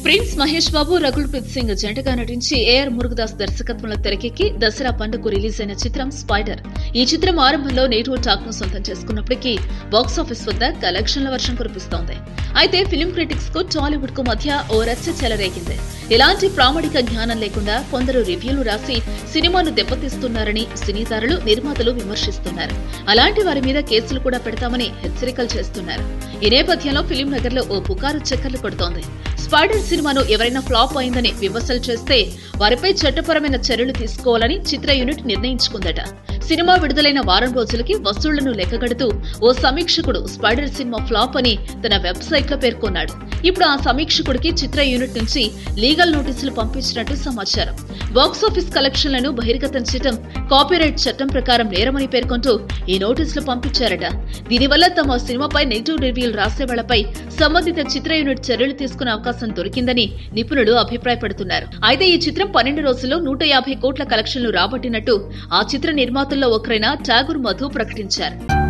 prince Mahesh Babu Rakul Preet Singh జంటగా నటించి AR Murugadoss దర్శకత్వంలో తెరకెక్కి దసరా పండుగ రిలీజ్ అయిన చిత్రం స్పైడర్ ఈ చిత్రం ఆరంభంలో నేటివ్ టాక్ ను సొంతం చేసుకున్నప్పటికీ బాక్సాఫీస్ వద్ద కలెక్షన్ల వర్షం కురిపిస్తోంది అయితే ఫిల్మ్ క్రిటిక్స్ కు టాలీవుడ్ కు మధ్య ఓ రచ్చ చెలరేగింది ఎలాంటి ప్రామాణిక జ్ఞానం లేకుండా కొందరు రివ్యూలు రాసి సినిమాను దెబ్బతీస్తున్నారని సినీతారులు నిర్మాతలు విమర్శిస్తున్నారు అలాంటి వారి మీద కేసులు కూడా పెడతామని హెచ్చరికలు చేస్తున్నారు ఈ నేపథ్యంలో ఫిలిం నగర్ లో ఓ పుకారు చక్కర్లు కొడుతోంది స్పైడర్ సినిమాను ఎవరైనా ఫ్లాప్ అయిందని విమర్శలు చేస్తే వారిపై చట్టపరమైన చర్యలు తీసుకోవాలని చిత్ర యూనిట్ నిర్ణయించుకుందట సినిమా విడుదలైన వారం రోజులకి వసూళ్లను లెక్కగడుతూ ఓ సమీక్షకుడు స్పైడర్ సినిమా ఫ్లాప్ అని తన వెబ్సైట్ లో పేర్కొన్నాడు ఇప్పుడు ఆ సమీక్షకుడికి చిత్ర యూనిట్ నుంచి లీగల్ నోటీసులు పంపించినట్టు సమాచారం బాక్సాఫీస్ కలెక్షన్లను బహిర్గతం చేయడం కాపీరైట్ చట్టం ప్రకారం నేరమని పేర్కొంటూ ఈ నోటీసులు పంపించారట దీనివల్ల తమ సినిమాపై నెగిటివ్ రివ్యూలు రాసే వాళ్లపై సంబంధిత చిత్ర యూనిట్ చర్యలు తీసుకునే అవకాశం దొరికిందని నిపుణులు అభిప్రాయపడుతున్నారు అయితే ఈ చిత్రం పన్నెండు రోజుల్లో నూట యాభై కోట్ల కలెక్షన్లు రాబట్టినట్టు ఆ చిత్ర నిర్మాతల్లో ఒకరైన ఠాగూర్ మధు ప్రకటించారు